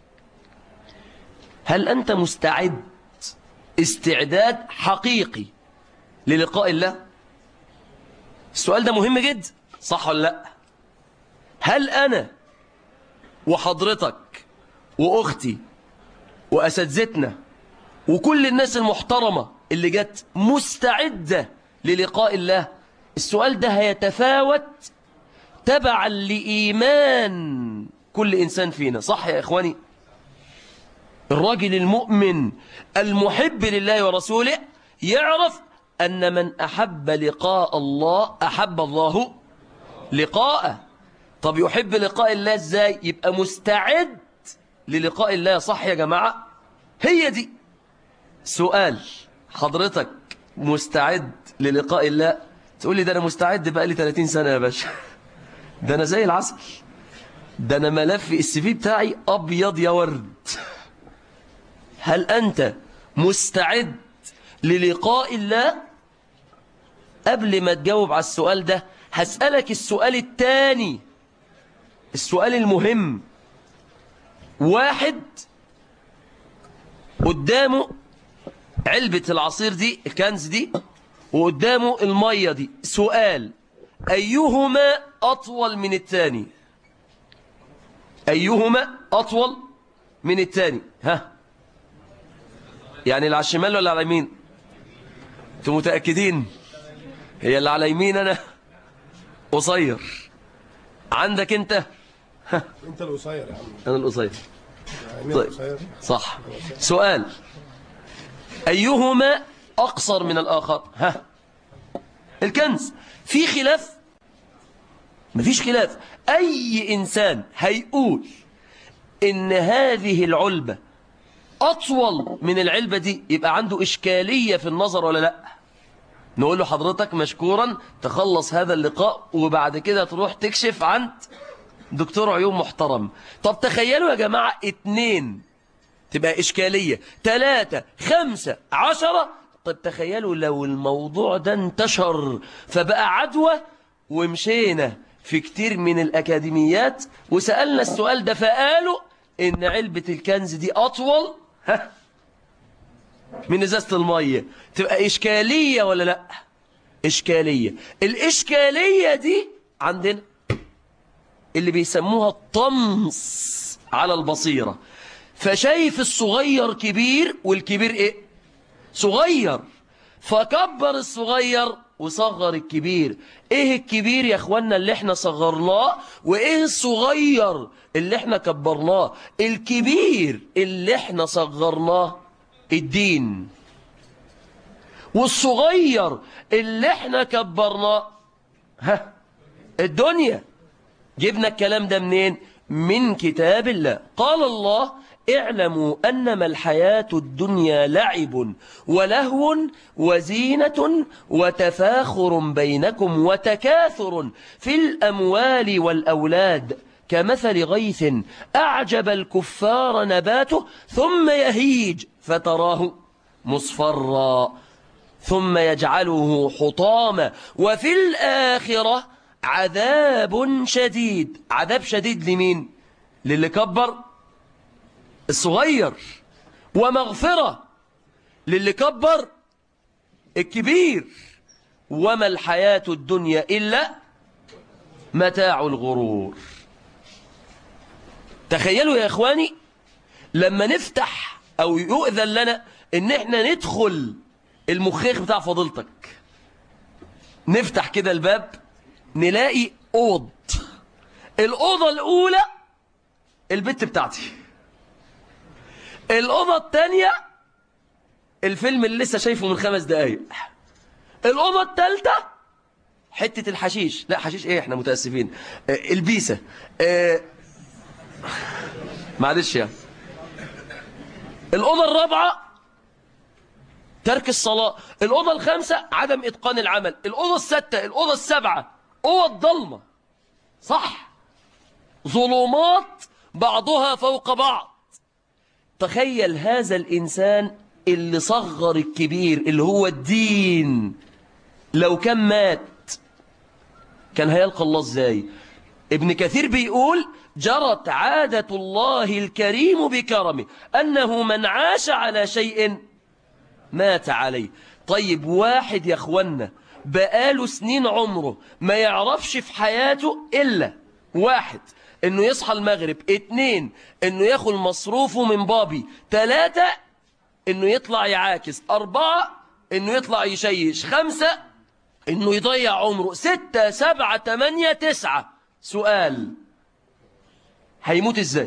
هل أنت مستعد استعداد حقيقي للقاء الله السؤال ده مهم جدا صح ولا لا هل أنا وحضرتك وأختي وأساتذتنا وكل الناس المحترمة اللي جت مستعدة للقاء الله السؤال ده هيتفاوت تبعا لإيمان كل إنسان فينا صح يا إخواني الراجل المؤمن المحب لله ورسوله يعرف أن من أحب لقاء الله أحب الله لقاءه طب يحب لقاء الله إزاي يبقى مستعد للقاء الله صح يا جماعة هي دي سؤال حضرتك مستعد للقاء الله تقول لي ده أنا مستعد بقى لي 30 سنة يا باشا ده أنا زي العسل ده أنا ملف السي في بتاعي أبيض يا ورد هل أنت مستعد للقاء الله قبل ما تجاوب على السؤال ده هسألك السؤال الثاني السؤال المهم واحد قدامه علبة العصير دي الكنز دي وقدامه المية دي سؤال أيهما أطول من الثاني أيهما أطول من الثاني ها يعني اللي على الشمال ولا على اليمين انتوا متأكدين هي اللي على يمين أنا قصير عندك أنت انت القصير يا عم أنا القصير يعني مين طيب. القصير صح سؤال أيهما أقصر من الآخر ها الكنز في خلاف مفيش خلاف أي إنسان هيقول إن هذه العلبة أطول من العلبة دي يبقى عنده إشكالية في النظر ولا لا نقول له حضرتك مشكورا تخلص هذا اللقاء وبعد كده تروح تكشف عند دكتور عيون محترم طب تخيلوا يا جماعة اتنين تبقى إشكالية تلاتة خمسة عشرة طب تخيلوا لو الموضوع ده انتشر فبقى عدوى ومشينا في كتير من الأكاديميات وسألنا السؤال ده فقالوا إن علبة الكنز دي أطول ها من إزازة المية تبقى إشكالية ولا لأ إشكالية الإشكالية دي عندنا اللي بيسموها الطمس على البصيرة فشايف الصغير كبير والكبير ايه صغير فكبر الصغير وصغر الكبير ايه الكبير يا اخوانا اللي احنا صغرناه وايه الصغير اللي احنا كبرناه الكبير اللي احنا صغرناه الدين والصغير اللي احنا كبرناه ها الدنيا جبنا الكلام ده منين من كتاب الله قال الله اعلموا أنما الحياة الدنيا لعب ولهو وزينة وتفاخر بينكم وتكاثر في الأموال والأولاد كمثل غيث أعجب الكفار نباته ثم يهيج فتراه مصفرا ثم يجعله حطاما وفي الآخرة عذاب شديد عذاب شديد لمين للي كبر الصغير ومغفرة للي كبر الكبير وما الحياة الدنيا إلا متاع الغرور تخيلوا يا إخواني لما نفتح أو يؤذن لنا إن إحنا ندخل المخيخ بتاع فضيلتك نفتح كده الباب نلاقي أوض الأوضة الأولى البت بتاعتي الأوضة الثانية الفيلم اللي لسه شايفه من خمس دقايق الأوضة الثالثة حتة الحشيش لا حشيش ايه احنا متأسفين آه البيسة آه معلش يعني الأوضة الرابعة ترك الصلاة الأوضة الخامسة عدم إتقان العمل الأوضة الستة الأوضة السبعة أوض ضلمة صح ظلمات بعضها فوق بعض تخيل هذا الإنسان اللي صغر الكبير اللي هو الدين لو كان مات كان هيلقى الله ازاي ابن كثير بيقول جرت عادة الله الكريم بكرمه أنه من عاش على شيء مات عليه طيب واحد يا اخوانا بقاله سنين عمره ما يعرفش في حياته إلا واحد انه يصحى المغرب اتنين انه ياخد مصروفه من بابي تلاتة انه يطلع يعاكس اربعة انه يطلع يشيش خمسة انه يضيع عمره ستة سبعة تمانية تسعة سؤال هيموت ازاي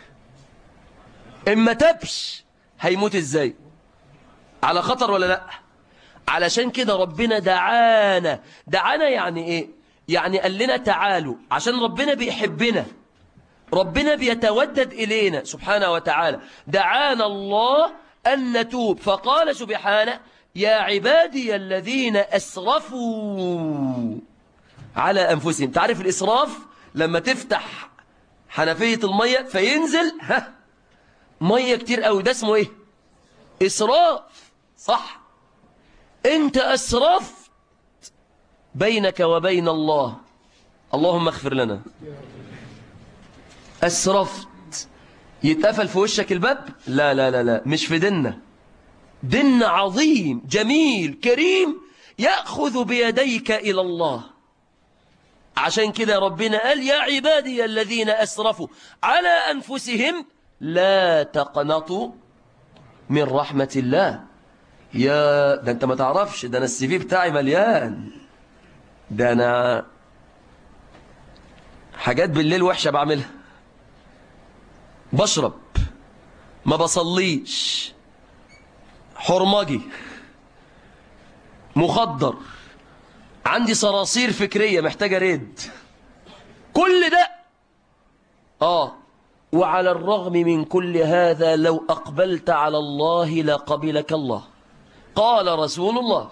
اما تبش هيموت ازاي على خطر ولا لا علشان كده ربنا دعانا دعانا يعني ايه يعني قال لنا تعالوا عشان ربنا بيحبنا ربنا بيتودد إلينا سبحانه وتعالى دعانا الله أن نتوب فقال سبحانه يا عبادي الذين أسرفوا على أنفسهم تعرف الإسراف لما تفتح حنفية المية فينزل ها مية كتير قوي ده اسمه ايه إسراف صح انت أسرفت بينك وبين الله اللهم اغفر لنا أسرفت يتقفل في وشك الباب لا لا لا لا مش في ديننا ديننا عظيم جميل كريم يأخذ بيديك إلى الله عشان كده ربنا قال يا عبادي الذين أسرفوا على أنفسهم لا تقنطوا من رحمة الله يا ده انت ما تعرفش ده انا السي في بتاعي مليان ده انا حاجات بالليل وحشة بعملها بشرب ما بصليش حرمجي مخدر عندي صراصير فكرية محتاجة ريد كل ده آه وعلى الرغم من كل هذا لو أقبلت على الله لقبلك الله قال رسول الله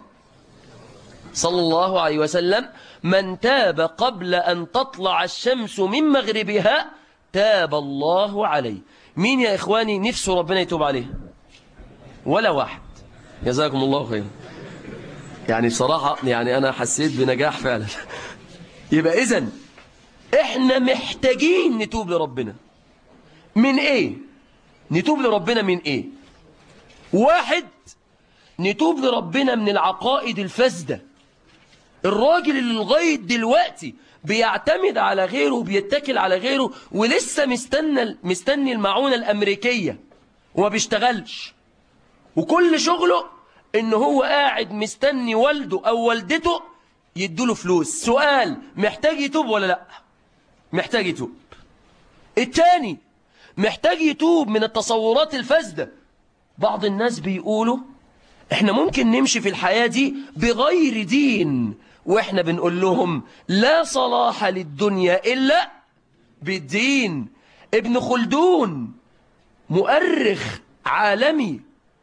صلى الله عليه وسلم من تاب قبل أن تطلع الشمس من مغربها تاب الله عليه مين يا إخواني نفسه ربنا يتوب عليه ولا واحد جزاكم الله خيرا يعني بصراحة يعني أنا حسيت بنجاح فعلا يبقى إذن إحنا محتاجين نتوب لربنا من إيه نتوب لربنا من إيه واحد نتوب لربنا من العقائد الفاسدة الراجل اللي لغاية دلوقتي بيعتمد على غيره وبيتكل على غيره ولسه مستنى مستني المعونة الأمريكية وما بيشتغلش وكل شغله ان هو قاعد مستني والده او والدته يدوله فلوس سؤال محتاج يتوب ولا لا محتاج يتوب التاني محتاج يتوب من التصورات الفاسدة بعض الناس بيقولوا احنا ممكن نمشي في الحياة دي بغير دين واحنا بنقول لهم لا صلاح للدنيا إلا بالدين ابن خلدون مؤرخ عالمي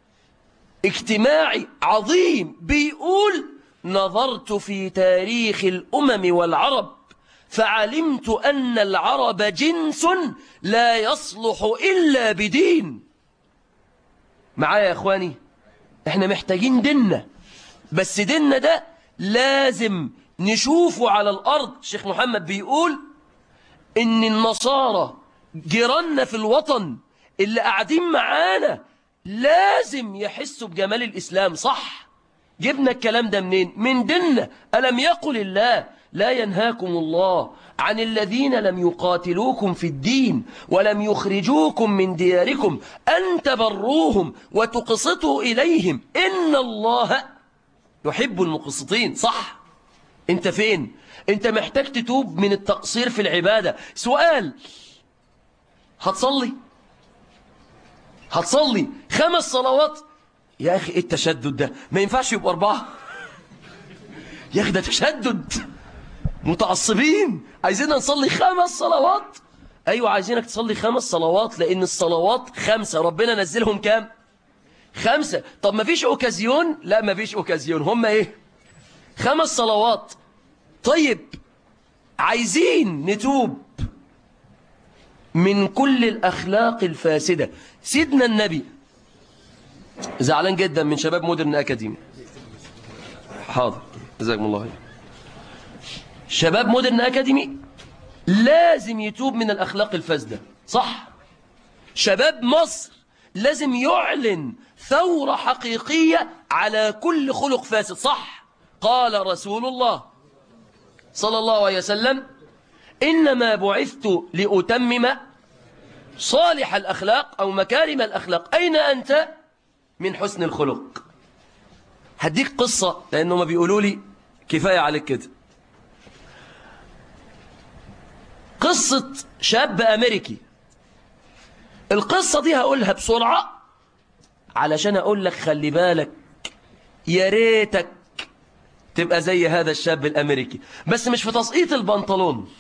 اجتماعي عظيم بيقول نظرت في تاريخ الأمم والعرب فعلمت أن العرب جنس لا يصلح إلا بدين معايا يا إخواني احنا محتاجين ديننا بس ديننا ده لازم نشوفه على الأرض شيخ محمد بيقول إن النصارى جيراننا في الوطن اللي قاعدين معانا لازم يحسوا بجمال الإسلام صح جبنا الكلام ده منين من ديننا ألم يقل الله لا ينهاكم الله عن الذين لم يقاتلوكم في الدين ولم يخرجوكم من دياركم أن تبروهم وتقسطوا إليهم إن الله يحب المقسطين صح انت فين انت محتاج تتوب من التقصير في العبادة سؤال هتصلي هتصلي خمس صلوات يا أخي إيه التشدد ده ما ينفعش يبقى أربعة يا أخي ده تشدد متعصبين عايزيننا نصلي خمس صلوات أيوة عايزينك تصلي خمس صلوات لأن الصلوات خمسة ربنا نزلهم كام خمسة طب ما فيش أوكازيون لا ما فيش أوكازيون هم إيه خمس صلوات طيب عايزين نتوب من كل الأخلاق الفاسدة سيدنا النبي زعلان جدا من شباب مودرن أكاديمي حاضر جزاكم الله خير شباب مودرن أكاديمي لازم يتوب من الأخلاق الفاسدة صح شباب مصر لازم يعلن ثورة حقيقية على كل خلق فاسد صح قال رسول الله صلى الله عليه وسلم إنما بعثت لأتمم صالح الأخلاق أو مكارم الأخلاق أين أنت من حسن الخلق هديك قصة لأنه ما بيقولوا لي كفاية عليك كده قصة شاب أمريكي القصة دي هقولها بسرعة علشان أقول لك خلي بالك يا ريتك تبقى زي هذا الشاب الأمريكي بس مش في تسقيط البنطلون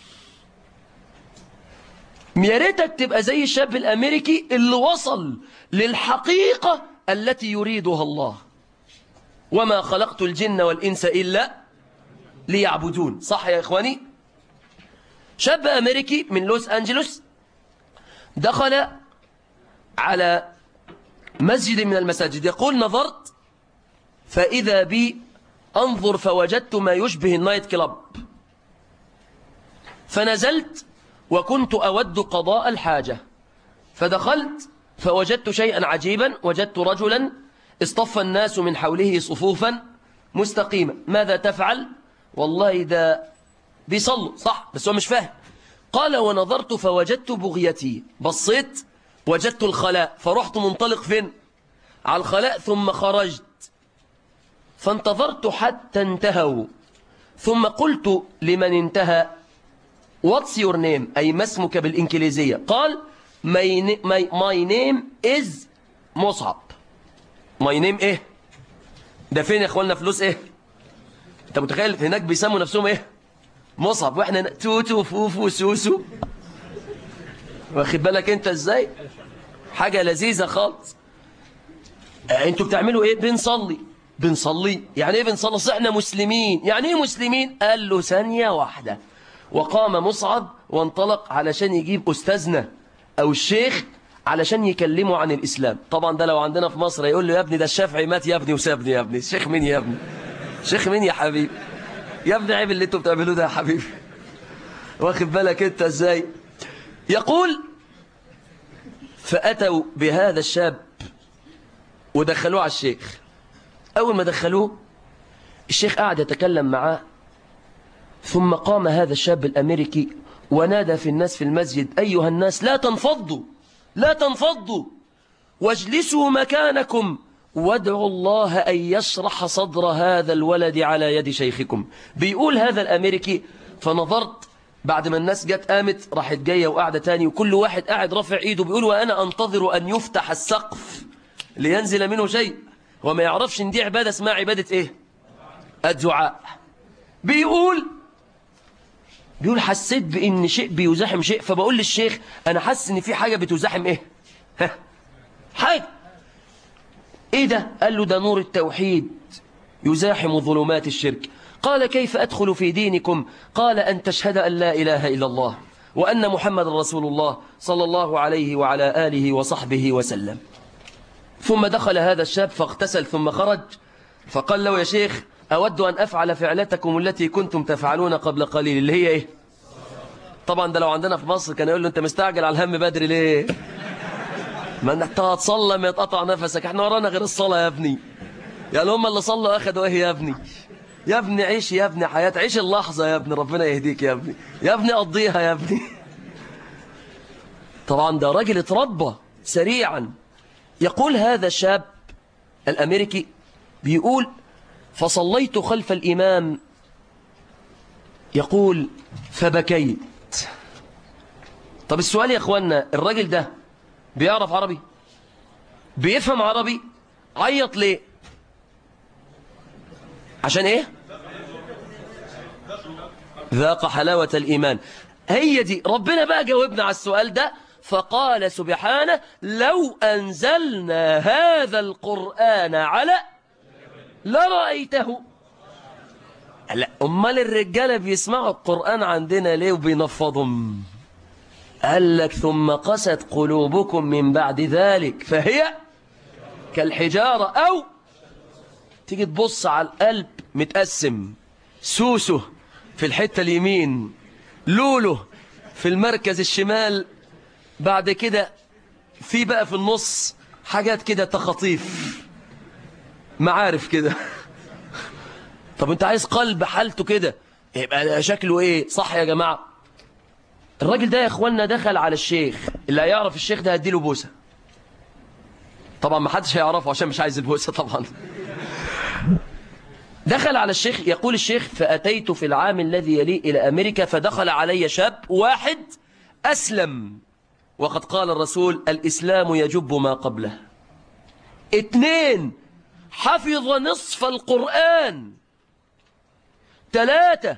يا ريتك تبقى زي الشاب الأمريكي اللي وصل للحقيقة التي يريدها الله وما خلقت الجن والإنس إلا ليعبدون صح يا إخواني شاب أمريكي من لوس أنجلوس دخل على مسجد من المساجد يقول نظرت فإذا بي أنظر فوجدت ما يشبه النايت كلاب فنزلت وكنت أود قضاء الحاجة فدخلت فوجدت شيئا عجيبا وجدت رجلا اصطف الناس من حوله صفوفا مستقيمة ماذا تفعل والله ده بيصلوا صح بس هو مش فاهم قال ونظرت فوجدت بغيتي بصيت وجدت الخلاء فرحت منطلق فين على الخلاء ثم خرجت فانتظرت حتى انتهوا ثم قلت لمن انتهى What's your name أي ما اسمك بالإنكليزية قال my, na- my, my name is مصعب my name إيه ده فين يا إخواننا فلوس إيه أنت متخيل هناك بيسموا نفسهم إيه مصعب وإحنا هنا توتو فوفو سوسو واخد بالك أنت إزاي حاجة لذيذة خالص آه، انتوا بتعملوا ايه بنصلي بنصلي يعني ايه بنصلي أصل احنا مسلمين يعني ايه مسلمين قال له ثانية واحدة وقام مصعب وانطلق علشان يجيب أستاذنا أو الشيخ علشان يكلمه عن الإسلام طبعا ده لو عندنا في مصر يقول له يا ابني ده الشافعي مات يا ابني وسابني يا ابني الشيخ مين يا ابني شيخ مين يا حبيبي يا ابني عيب اللي انتوا بتعملوه ده يا حبيبي واخد بالك انت ازاي يقول فأتوا بهذا الشاب ودخلوه على الشيخ أول ما دخلوه الشيخ قعد يتكلم معاه ثم قام هذا الشاب الأمريكي ونادى في الناس في المسجد أيها الناس لا تنفضوا لا تنفضوا واجلسوا مكانكم وادعوا الله أن يشرح صدر هذا الولد على يد شيخكم بيقول هذا الأمريكي فنظرت بعد ما الناس جت قامت راحت جاية وقاعدة تاني وكل واحد قاعد رافع ايده بيقول وأنا أنتظر أن يفتح السقف لينزل منه شيء وما يعرفش ان دي عبادة اسمها عبادة ايه الدعاء بيقول بيقول حسيت بان شيء بيزاحم شيء فبقول للشيخ انا حاسس ان في حاجة بتزاحم ايه ها حاجة ايه ده قال له ده نور التوحيد يزاحم ظلمات الشرك قال كيف أدخل في دينكم قال أن تشهد أن لا إله إلا الله وأن محمد رسول الله صلى الله عليه وعلى آله وصحبه وسلم ثم دخل هذا الشاب فاغتسل ثم خرج فقال له يا شيخ أود أن أفعل فعلتكم التي كنتم تفعلون قبل قليل اللي هي إيه طبعا ده لو عندنا في مصر كان يقول له أنت مستعجل على الهم بدري ليه ما انت هتصلى ما يتقطع نفسك احنا ورانا غير الصلاة يا ابني يعني هم اللي صلوا أخدوا إيه يا ابني يا ابني عيش يا ابني حياة عيش اللحظة يا ابني ربنا يهديك يا ابني يا ابني قضيها يا ابني طبعا ده راجل اتربى سريعا يقول هذا الشاب الأمريكي بيقول فصليت خلف الإمام يقول فبكيت طب السؤال يا أخوانا الراجل ده بيعرف عربي بيفهم عربي عيط ليه عشان ايه ذاق حلاوة الإيمان هي دي ربنا بقى جاوبنا على السؤال ده فقال سبحانه لو أنزلنا هذا القرآن على لرأيته لا أمال الرجالة بيسمعوا القرآن عندنا ليه وبينفضهم قال لك ثم قست قلوبكم من بعد ذلك فهي كالحجارة أو تيجي تبص على القلب متقسم سوسه في الحتة اليمين لولو في المركز الشمال بعد كده في بقى في النص حاجات كده تخطيف معارف كده طب انت عايز قلب حالته كده يبقى شكله ايه صح يا جماعة الراجل ده يا اخوانا دخل على الشيخ اللي هيعرف الشيخ ده هديله بوسة طبعا ما حدش هيعرفه عشان مش عايز البوسة طبعا دخل على الشيخ يقول الشيخ فأتيت في العام الذي يلي إلى أمريكا فدخل علي شاب واحد أسلم وقد قال الرسول الإسلام يجب ما قبله اثنين حفظ نصف القرآن ثلاثة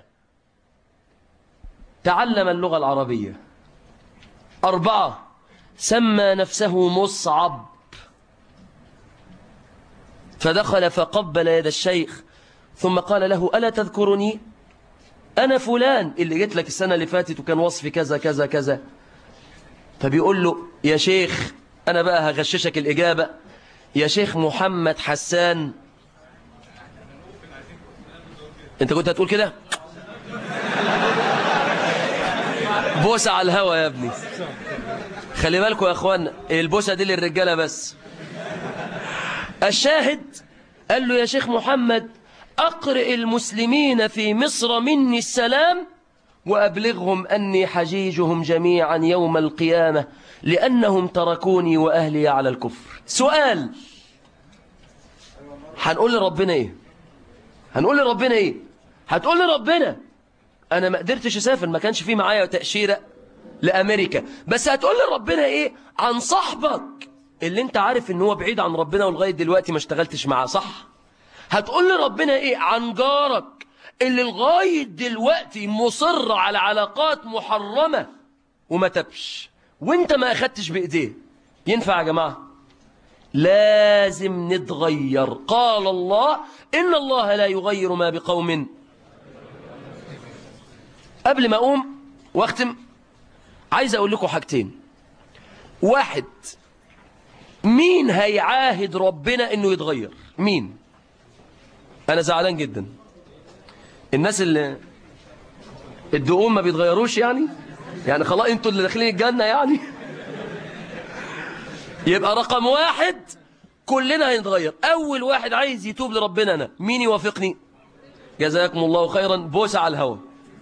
تعلم اللغة العربية أربعة سمى نفسه مصعب فدخل فقبل يد الشيخ ثم قال له ألا تذكرني أنا فلان اللي جيت لك السنة اللي فاتت وكان وصفي كذا كذا كذا فبيقول له يا شيخ أنا بقى هغششك الإجابة يا شيخ محمد حسان أنت كنت هتقول كده بوسة على الهوا يا ابني خلي بالكم يا اخوانا البوسة دي للرجالة بس الشاهد قال له يا شيخ محمد أقرئ المسلمين في مصر مني السلام وأبلغهم أني حجيجهم جميعا يوم القيامة لأنهم تركوني وأهلي على الكفر سؤال هنقول لربنا إيه هنقول لربنا إيه هتقول لربنا أنا ما قدرتش أسافر ما كانش في معايا تأشيرة لأمريكا بس هتقول لربنا إيه عن صاحبك اللي انت عارف ان هو بعيد عن ربنا ولغاية دلوقتي ما اشتغلتش معاه صح هتقول لربنا ايه عن جارك اللي لغاية دلوقتي مصر على علاقات محرمة وما تبش وانت ما اخدتش بايديه ينفع يا جماعة لازم نتغير قال الله ان الله لا يغير ما بقوم قبل ما اقوم واختم عايز اقول لكم حاجتين واحد مين هيعاهد ربنا انه يتغير مين انا زعلان جدا الناس اللي الدقوم ما بيتغيروش يعني يعني خلاص انتوا اللي داخلين الجنة يعني يبقى رقم واحد كلنا هنتغير اول واحد عايز يتوب لربنا انا مين يوافقني جزاكم الله خيرا بوسة على الهوا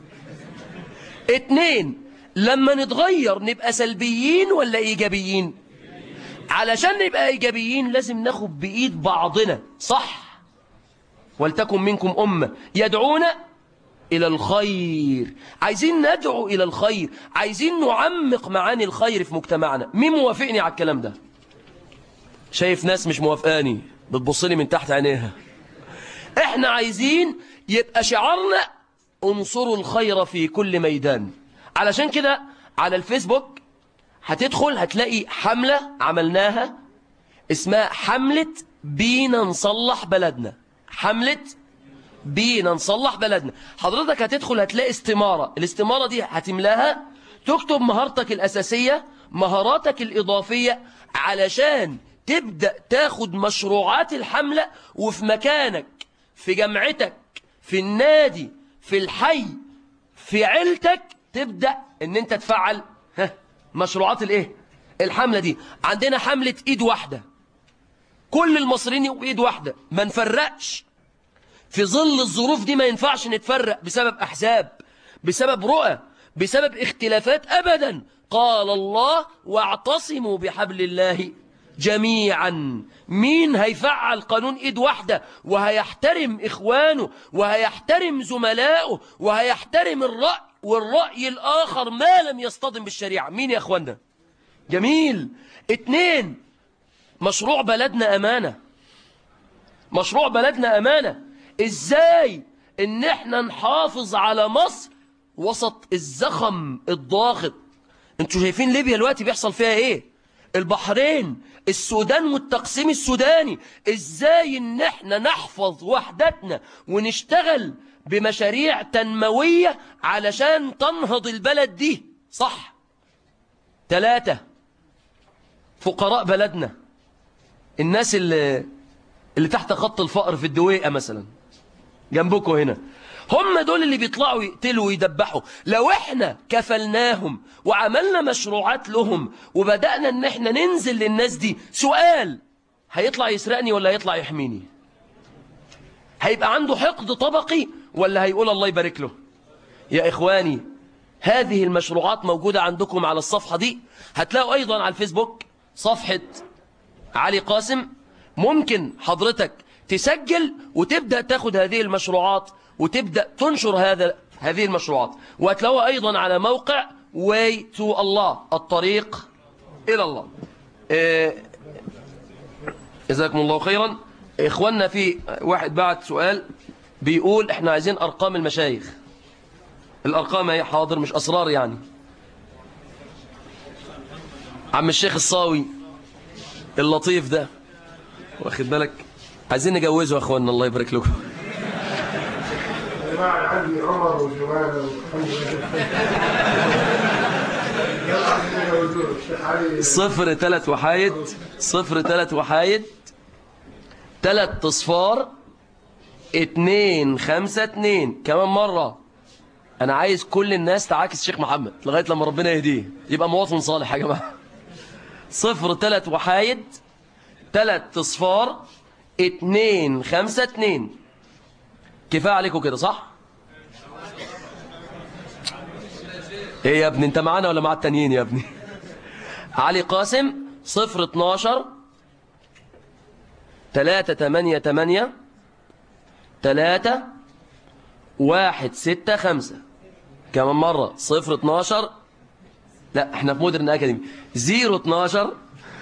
اتنين لما نتغير نبقى سلبيين ولا ايجابيين علشان نبقى ايجابيين لازم ناخد بايد بعضنا صح ولتكن منكم امه يدعون الى الخير عايزين ندعو الى الخير عايزين نعمق معاني الخير في مجتمعنا مين موافقني على الكلام ده شايف ناس مش موافقاني بتبص لي من تحت عينيها احنا عايزين يبقى شعارنا انصروا الخير في كل ميدان علشان كده على الفيسبوك هتدخل هتلاقي حملة عملناها اسمها حملة بينا نصلح بلدنا حملة بينا نصلح بلدنا حضرتك هتدخل هتلاقي استمارة الاستمارة دي هتملاها تكتب مهارتك الأساسية مهاراتك الإضافية علشان تبدأ تاخد مشروعات الحملة وفي مكانك في جامعتك في النادي في الحي في عيلتك تبدأ ان انت تفعل ها مشروعات الايه الحملة دي عندنا حملة ايد واحدة كل المصريين يبقوا ايد واحدة ما نفرقش في ظل الظروف دي ما ينفعش نتفرق بسبب احزاب بسبب رؤى بسبب اختلافات ابدا قال الله واعتصموا بحبل الله جميعا مين هيفعل قانون ايد واحدة وهيحترم اخوانه وهيحترم زملائه وهيحترم الرأي والرأي الآخر ما لم يصطدم بالشريعة مين يا أخوانا جميل اتنين مشروع بلدنا أمانة مشروع بلدنا أمانة إزاي إن احنا نحافظ على مصر وسط الزخم الضاغط انتوا شايفين ليبيا دلوقتي بيحصل فيها ايه البحرين السودان والتقسيم السوداني ازاي ان احنا نحفظ وحدتنا ونشتغل بمشاريع تنموية علشان تنهض البلد دي صح ثلاثة فقراء بلدنا الناس اللي, اللي تحت خط الفقر في الدويقة مثلا جنبكم هنا هم دول اللي بيطلعوا يقتلوا ويدبحوا لو احنا كفلناهم وعملنا مشروعات لهم وبدأنا ان احنا ننزل للناس دي سؤال هيطلع يسرقني ولا هيطلع يحميني هيبقى عنده حقد طبقي ولا هيقول الله يبارك له يا إخواني هذه المشروعات موجودة عندكم على الصفحة دي هتلاقوا أيضا على الفيسبوك صفحة علي قاسم ممكن حضرتك تسجل وتبدأ تاخد هذه المشروعات وتبدأ تنشر هذا هذه المشروعات وهتلاقوها أيضا على موقع way to الله الطريق إلى الله إيه جزاكم الله خيرا إخواننا في واحد بعت سؤال بيقول احنا عايزين أرقام المشايخ الأرقام هي حاضر مش أسرار يعني عم الشيخ الصاوي اللطيف ده واخد بالك عايزين نجوزه يا اخوانا الله يبارك لكم جماعة عندي عمر وجمال صفر تلات وحايد صفر تلات وحايد تلات اصفار اتنين خمسة اتنين كمان مرة انا عايز كل الناس تعاكس شيخ محمد لغايه لما ربنا يهديه يبقى مواطن صالح يا جماعه صفر تلات وحايد تلات اصفار اتنين خمسة اتنين كفاية عليكم كده صح ايه يا ابني انت معانا ولا مع التانيين يا ابني علي قاسم صفر اتناشر تلاتة تمانية تمانية تلاتة واحد ستة خمسة كمان مرة صفر اتناشر لا احنا في مودرن اكاديمي زيرو اتناشر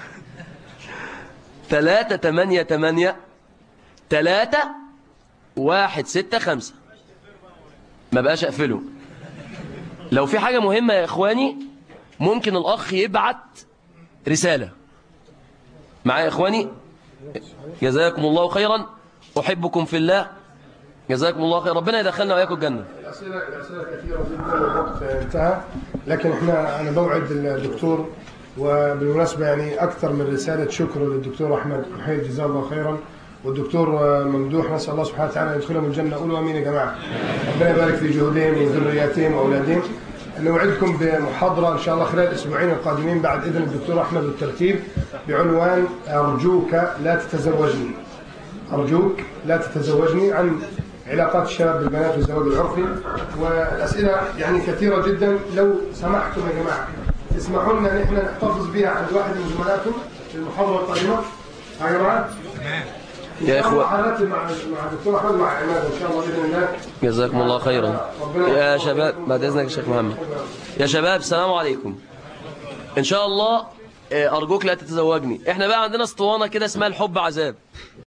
تلاتة تمانية تمانية تلاتة واحد ستة خمسة ما بقاش اقفله لو في حاجة مهمة يا اخواني ممكن الاخ يبعت رسالة معايا يا اخواني جزاكم الله خيرا احبكم في الله جزاكم الله خير ربنا يدخلنا وإياكم الجنة الأسئلة الأسئلة كثيرة جدا والوقت انتهى لكن احنا أنا بوعد الدكتور وبالمناسبة يعني أكثر من رسالة شكر للدكتور أحمد محيد جزاه الله خيرا والدكتور ممدوح نسأل الله سبحانه وتعالى أن يدخلهم الجنة قولوا أمين يا جماعة ربنا يبارك في جهودهم وذرياتهم وأولادهم نوعدكم بمحاضرة إن شاء الله خلال الأسبوعين القادمين بعد إذن الدكتور أحمد بالترتيب بعنوان أرجوك لا تتزوجني أرجوك لا تتزوجني عن علاقات الشباب بالبنات والزواج العرفي والأسئلة يعني كثيرة جدا لو سمحتم يا جماعة تسمحوا لنا ان احنا نحتفظ بها عند واحد من زملائكم في المحاضرة القادمة يا جماعة يا إخوة. حالاتي مع مع الدكتور أحمد مع عماد إن شاء الله بإذن الله جزاكم الله خيرا يا شباب بعد إذنك يا شيخ محمد يا شباب السلام عليكم إن شاء الله آه، أرجوك لا تتزوجني إحنا بقى عندنا اسطوانة كده اسمها الحب عذاب